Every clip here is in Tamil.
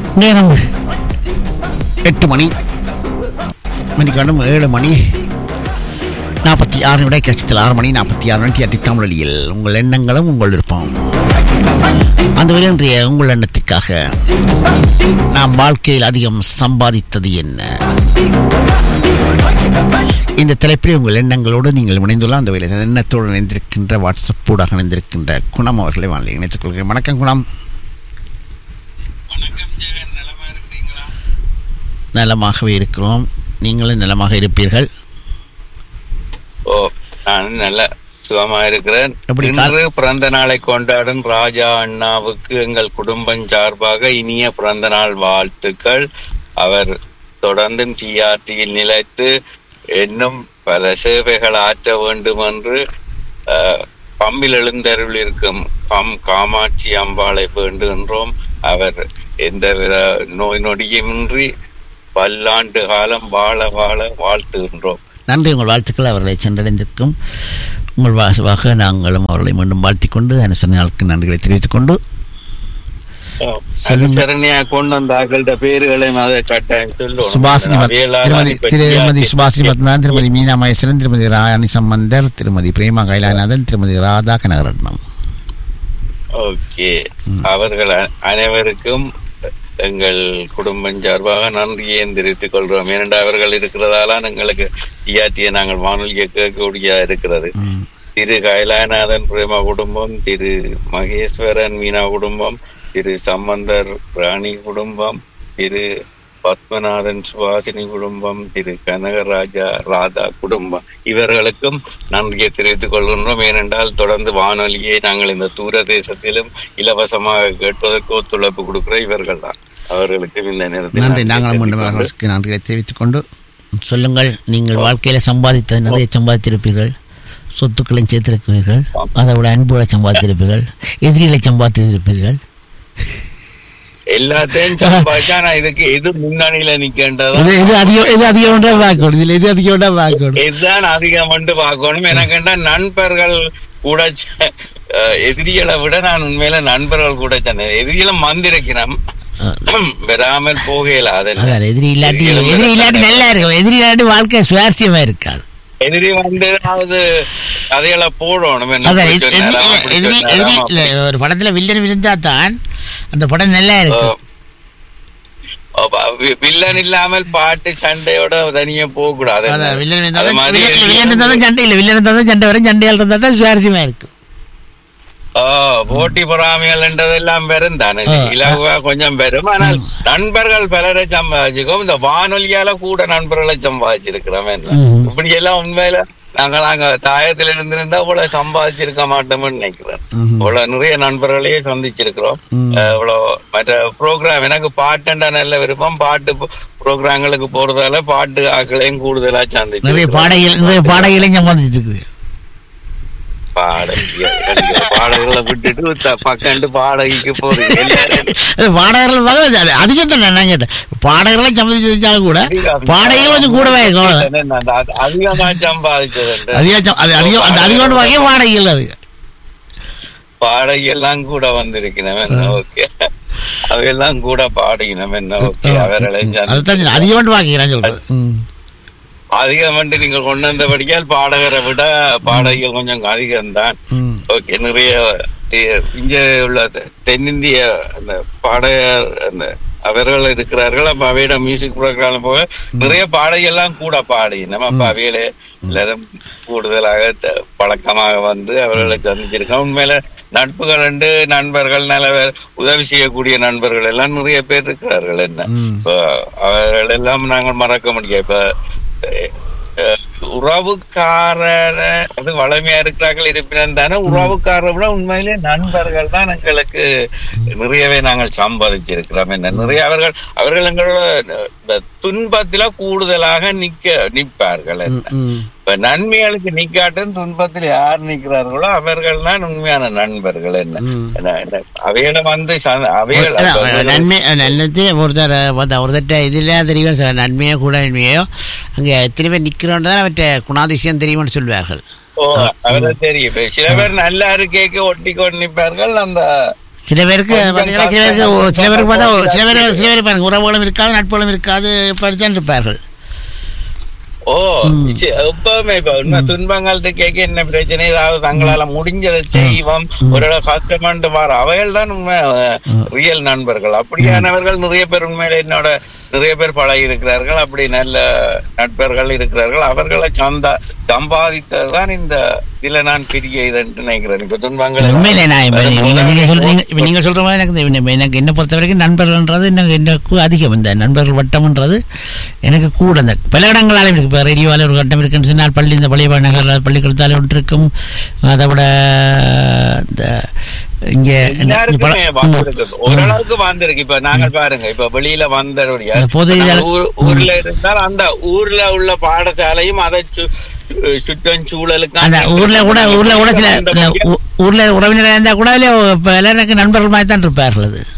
நேரம் எட்டு மணி மணிக்காண்டும் ஏழு மணி நாற்பத்தி ஆறு விடை கட்சத்தில் ஆறு மணி நாற்பத்தி ஆறு மணி அட்டி தமிழில் உங்கள் எண்ணங்களும் உங்கள் விருப்பம் அந்த வரை இன்றைய உங்கள் எண்ணத்திற்காக நாம் வாழ்க்கையில் அதிகம் சம்பாதித்தது என்ன இந்த தலைப்பில் உங்கள் எண்ணங்களோடு நீங்கள் இணைந்துள்ள அந்த வேலை எண்ணத்தோடு இணைந்திருக்கின்ற வாட்ஸ்அப்போடாக இணைந்திருக்கின்ற குணம் அவர்களை வாழ்க்கை இணைத்துக் கொள்கிறேன் வணக்கம் குணம் வணக்கம் ஜெகன் நலமா இருக்கிறீங்களா நலமாகவே இருக்கிறோம் நீங்களும் நலமாக இருப்பீர்கள் ஓ நான் நல்ல சுகமா இருக்கிறேன் எப்படி கால்- இன்று பிறந்த நாளை கொண்டாடும் ராஜா அண்ணாவுக்கு எங்கள் குடும்பம் சார்பாக இனிய பிறந்த நாள் வாழ்த்துக்கள் அவர் தொடர்ந்து டிஆர்டியில் நிலைத்து இன்னும் பல சேவைகள் ஆற்ற வேண்டும் என்று அஹ், பம்பில் எழுந்தருள் இருக்கும் பம் காமாட்சி அம்பாளை வேண்டுகின்றோம் அவர் எந்தவித நோய் நொடியுமின்றி பல்லாண்டு காலம் வாழ வாழ வாழ்த்துகின்றோம் நன்றி உங்கள் வாழ்த்துக்கள் அவர்களை சென்றடைந்திருக்கும் உங்கள் வாசவாக நாங்களும் அவர்களை மீண்டும் வாழ்த்திக் கொண்டு அனுசரணை நாளுக்கு நன்றிகளை தெரிவித்துக் கொண்டு சொல்லுங்க. அனுசரணையா கொண்டு வந்த ஆக்கள்கிட்ட பேர்களையும் அதை கட்டாயம் சொல்லுவோம். சுபாஷினி பத்- அவையெல்லாம் திருமதி இப்ப திருமதி டிஆர்டி சுபாஷினி பத்மநாதன் திருமதி மீனா மகேஸ்வரன் திருமதி ராணி சம்பந்தர் திருமதி பிரேமா கைலாநாதன் திருமதி ராதா கனகரட்னம் ஓகே அவர்கள் அ- அனைவருக்கும் எங்கள் குடும்பம் சார்பாக நன்றியை தெரிவித்துக் கொள்கிறோம் ஏனென்றால் அவர்கள் இருக்கிறதால எங்களுக்கு டிஆர்டியை நாங்கள் வானொலியை கேட்கக்கூடிய இருக்கிறது ம். திரு கைலாநாதன் பிரேமா குடும்பம் திரு மகேஸ்வரன் மீனா குடும்பம் திரு சம்பந்தர் ராணி குடும்பம் திரு பத்மநாதன் சுவாசினி குடும்பம் திரு கனகராஜா ராதா குடும்பம் இவர்களுக்கும் நன்றியை தெரிவித்துக் கொள்கின்றோம் ஏனென்றால் தொடர்ந்து வானொலியை நாங்கள் இந்த தூர தேசத்திலும் இலவசமாக கேட்பதற்கு ஒத்துழைப்பு கொடுக்கிற இவர்கள் தான் அவர்களுக்கும் இந்த நேரத்தில் நன்றி நன்றியை நாங்களும் மீண்டும் தெரிவித்துக் கொண்டு- அவர்களுக்கு நன்றிகளை தெரிவித்துக் கொண்டு சொல்லுங்கள் நீங்கள் வாழ்க்கையில் சம்பாதித்தது நிறைய சம்பாதித்திருப்பீர்கள் சொத்துக்களையும் சேர்த்திருக்கிறீர்கள் அதை விட அன்புகளை சம்பாதித்திருப்பீர்கள் எதிரிகளை சம்பாதித்திருப்பீர்கள் எல்லாத்தையும் சம்பாதிச்சா நான் இதுக்கு எது முன்னணியில நிக்கின்றதா இது இது அதிகம் இது அதிகம் பார்க்கணும் இதில் இது அதிகம் பார்க்கணும் இதுதான் அதிகம் வந்து பார்க்கணும் எனக்குண்டா நண்பர்கள் கூட ச- அஹ் எதிரிகளை விட நான் உண்மையில நண்பர்கள் கூட சொன்னேன் எதிரிகளும் வந்திருக்கிறோம் வராமல் போகல அதெல்லாம் அதான் எதிரி இல்லாட்டி எதிரி இல்லாட்டி நல்லா இருக்கும் எதிரி இல்லாட்டி வாழ்க்கை சுவாரஸ்யமா இருக்காது எதிரி வந்து ஏதாவது கதைகளை போடணும் என்ன அதான் இப்படி எதிரி சொன்னாராம், இல்ல, அப்படி எதிரி எதிரி சொன்னாராம், இல்ல ஒரு படத்துல வில்லன் விழுந்தா தான் அந்த படம் நல்லா இருக்கும் அப்ப வி- வில்லன் இல்லாமல் பாட்டு சண்டையோட தனியா போக கூடாது அதான் வில்லன் இருந்தா அது தான் மாதிரி வில்லன் வில்லன் இருந்தா தான் சண்டை இல்லை வில்லன் இருந்தா தான் சண்டை வரும் சண்டையால் இருந்தா தான் சுவாரஸ்யமா இருக்கும் ஓ, போட்டி பொறாமைகள்ன்றதெல்லாம் வெறும் தானே ஆ, இலகுவா கொஞ்சம் வெறும் ஆனால் நண்பர்கள் பலரை சம்பாதிச்சிருக்கோம் இந்த வானொலியால கூட நண்பர்களை சம்பாதிச்சிருக்கிறோம் என்ன ம். இப்படி எல்லாம் உண்மையில நாங்கள் அங்க தாயத்துல இருந்திருந்தா இவ்வளவு சம்பாதிச்சிருக்க மாட்டோம்னு நினைக்கிறேன் ம்ஹும். இவ்வளவு நிறைய நண்பர்களையே சந்திச்சிருக்கிறோம் ம். அஹ் இவ்வளவு மற்ற ப்ரோக்ராம் எனக்கு பாட்டுண்டா நல்ல விருப்பம் பாட்டு ப்ரோக்ராம்களுக்கு போறதால பாட்டு ஆக்களையும் கூடுதலா நிறைய சந்திச்சு பாடகைகள் நிறைய பாடகைகளையும் சம்பாதிச்சிட்டு இருக்குது பாடகி பாடல்களை விட்டுட்டு த- பக்கண்டு பாடகிக்கு போறீங்க எல்லாரும் அது பாடகர்கள் பார்க்க அது அதிகம் தான் நான் கேட்டேன் பாடகர்களை சம்பாதிச்சாலும் கூட பாடகைகள் கொஞ்சம் கூடவே இருக்கும் என்ன, அது அதிகமா சம்பாதிச்சது அதிகம் சம்- அது அதிகம் அந்த அதிகம் வகையே பாடகைகள் அது பாடகி எல்லாம் கூட வந்திருக்கணும் என்ன ஓகே அவையெல்லாம் கூட பாடிக்கணும் என்ன ஓகே அவர்களை அதுதான் சொன்னேன். அதிகம் பார்க்கிறேன் சொல்றது ம். அதிகம் வந்து நீங்கள் கொண்டு வந்தபடியால் பாடகரை விட பாடகிகள் கொஞ்சம் அதிகம்தான் ம். ஓகே நிறைய தி- இங்க உள்ள தெ- தென்னிந்திய அந்த பாடகர் அந்த அவர்கள் இருக்கிறார்கள் அப்ப அவையிட மியூசிக் ப்ரோக்ராம் போக நிறைய பாடகெல்லாம் கூட பாடி நம்ம அப்ப அவையில எல்லாரும் கூடுதலாக த- பழக்கமாக வந்து அவர்களை சந்திச்சிருக்கோம் உண்மையில நட்புகள் ரெண்டு நண்பர்கள் நல்ல பேர் உதவி செய்யக்கூடிய நண்பர்கள் எல்லாம் நிறைய பேர் இருக்கிறார்கள் என்ன ம். இப்ப அவர்கள் எல்லாம் நாங்கள் மறக்க முடியாது இப்ப அஹ், அஹ், உறவுக்காரர அது வளமையா இருக்கிறார்கள் இருப்பினும் தானே உறவுக்காரரை விட உண்மையிலே நண்பர்கள் தான் எங்களுக்கு நிறையவே நாங்கள் சம்பாதிச்சிருக்கிறோம் என்ன நிறைய அவர்கள் அவர்கள் எங்களோட இந்த துன்பத்தில கூடுதலாக நிக்க நிற்பார்கள் என்ன ம். இப்ப நன்மைகளுக்கு நிக்காட்டும் துன்பத்தில் யார் நிக்கிறார்களோ அவர்கள் தான் உண்மையான நண்பர்கள் என்ன ம். என்ன- என்ன அவையில வந்து ச- அவைகள் அதான், நன்மை நல்லது ஒருத்தர் பார்த்தா ஒருத்தர் இதில் தெரியும் சில நன்மையோ கூட நன்மையோ அங்கே எத்தனை பேர் நிற்கிறோன்றதான் அவற்றை குணாதிசயம் தெரியும்னு சொல்வார்கள் ஓ அவரை தெரியும் இப்ப சில பேர் நல்லா இருக்கேக்கு ஒட்டி கொண்டு நிற்பார்கள் அந்த சில பேருக்கு கொஞ்சம் பார்த்தீங்கன்னா சில பேருக்கு ஓ- சில பேருக்கு பார்த்தா ஓ- சில பேர் சில பேர் பாருங்க உறவுகளும் இருக்காது நட்புகளும் இருக்காது இப்படித்தான் இருப்பார்கள் ஓ சி- எப்பவுமே இப்ப உண்மை துன்பங்கள்ட்ட கேட்க என்ன பிரச்சனை ஏதாவது தங்களால முடிஞ்சதை செய்வோம் ஒரு இடம் கஷ்டமாண்டு வர அவைகள் தான் உண்மை ரியல் நண்பர்கள் அப்படியானவர்கள் நிறைய பேர் உண்மையில என்னோட நிறைய பேர் பழகி இருக்கிறார்கள் அப்படி நல்ல நண்பர்கள் இருக்கிறார்கள் அவர்களை சந்தா சம்பாதித்ததுதான் இந்த இதுல நான் பெரிய இதுன்னு நினைக்கிறேன் இப்ப துன்பங்கள் உண்மையிலே நான் இப்ப நீங்க நீங்க சொல்றீங்க இப்ப நீங்க சொல்ற மாதிரி எனக்கு இந்த- எனக்கு என்ன பொறுத்த வரைக்கும் நண்பர்கள்ன்றது எனக்கு எனக்கு அதிகம் இந்த நண்பர்கள் வட்டம்ன்றது எனக்கு கூட இந்த பல இடங்களாலும் இருக்கு இப்போ ரேடியோவில் ஒரு கட்டம் இருக்குன்னு சொன்னால் பள்ளி இந்த பழைய நகர் பள்ளிக்கூடத்தால் ஒன்று இருக்கும் அதை விட இந்த இங்கே எல்லாருக்குமே வந்திருக்கு ஓரளவுக்கு வந்திருக்கு இப்ப நாங்கள் பாருங்க இப்ப வெளியில வந்தபடியா அந்த பொது நாங்க இதழ்- ஊர்- ஊர்ல இருந்தால் அந்த ஊர்ல உள்ள பாடசாலையும் அதை சு- சுற்றம் சூழலுக்கு அந்த ஊர்ல கூட ஊர்ல கூட சில இந்த ஊ- ஊர்ல உறவினராக இருந்தா கூட இல்ல இப்போ எல்லாருக்கும் நண்பர்கள் மாதிரி தான் இருப்பார்கள் அது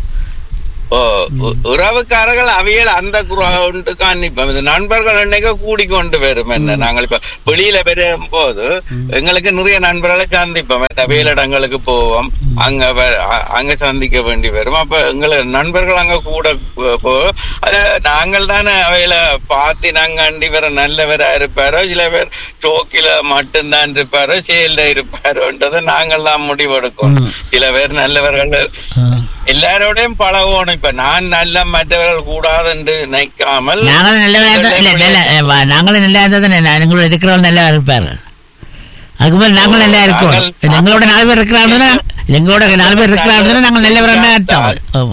ஓ, உ- உறவுக்காரர்கள் அவைகள் அந்த குரவுண்டுக்கான் இப்ப இந்த நண்பர்கள் என்னைக்கு கூடிக்கொண்டு வரும் என்ன நாங்கள் இப்ப வெளியில வரும் போது எங்களுக்கு நிறைய நண்பர்களை சந்திப்போம் என்ன வேலிடங்களுக்கு போவோம் அங்க வ- அ- அங்க சந்திக்க வேண்டி வரும் அப்ப எங்களை நண்பர்கள் அங்க கூட போ- போ அத நாங்கள் தானே அவையில பார்த்து நாங்க அண்டி வர நல்லவரா இருப்பாரோ சில பேர் டோக்கில மட்டும்தான் இருப்பாரோ செயல்ல இருப்பாரோன்றதை நாங்கள் தான் முடிவெடுக்கும் சில பேர் நல்லவர்கள் எல்லாரோடையும் பழகணும் இப்ப நான் நல்ல மற்றவர்கள் கூடாது என்று நினைக்காமல் நாங்களும் நல்லவா இருந்தா இல்ல நல்ல அஹ், வா- நாங்களும் நல்லா இருந்தா தானே எங்களோட இருக்கிறவங்க நல்லா இருப்பாரு அதுக்கு மேல நாங்களும் நல்லா இருக்கோம் நாங்கள்- எங்களோட நாலு பேர் இருக்கிறாங்கன்னா எங்களோட நாலு பேர் இருக்கிறாங்கன்னா நாங்கள் நல்லவரான அர்த்தம் ஆமா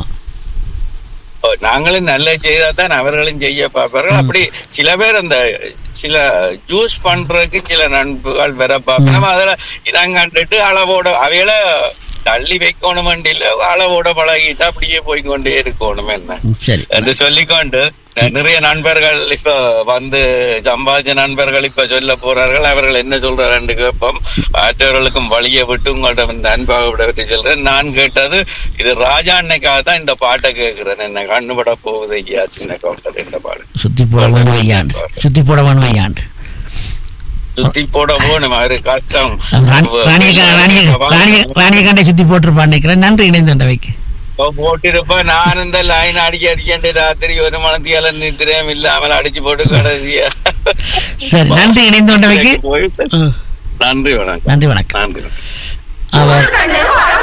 ஓ, நாங்களும் நல்ல செய்தா தான் அவர்களும் செய்ய பார்ப்பார்கள் அப்படி சில பேர் அந்த சில ஜூஸ் பண்றதுக்கு சில நண்பர்கள் வர பார்ப்போம் அதுல இனம் கண்டுட்டு அளவோட அவையில தள்ளி வைக்கணும் இல்ல அளவோட பழகிட்டு அப்படியே போய் கொண்டே இருக்கணும் என்ன ம், சரி என்று சொல்லிக்கொண்டு நிறைய நண்பர்கள் இப்ப வந்து சம்பாதிச்ச நண்பர்கள் இப்ப சொல்ல போறார்கள் அவர்கள் என்ன சொல்றாரு கேட்போம் மற்றவர்களுக்கும் வழியை விட்டு உங்கள்ட்ட இந்த அன்பாக விட விட்டு சொல்றேன் நான் கேட்டது இது ராஜா அன்னைக்காக தான் இந்த பாட்டை கேட்கிறேன் என்ன கண்ணுபட போகுது ஐயா சின்ன கவுண்டர் இந்த பாடு சுத்தி போட வேணும் ஐயாண்டு சுத்தி போட வேணும் ஐயாண்டு சுத்தி போட போகணும் அது கஷ்டம் ராணிய ராணிய ராணிய கண்டை சுத்தி போட்டிருப்பான் நினைக்கிறேன் நன்றி இணைந்த வைக்க போட்டிருப்ப நான் இந்த லைன் அடிக்க அடிக்கண்டு ராத்திரி ஒரு மணத்தியால நித்திரையும் இல்லாமல் அடிச்சு போட்டு கடைசியா சரி நன்றி இணைந்த வைக்க போயிட்டு நன்றி வணக்கம் நன்றி வணக்கம் நன்றி அவர் கண்டு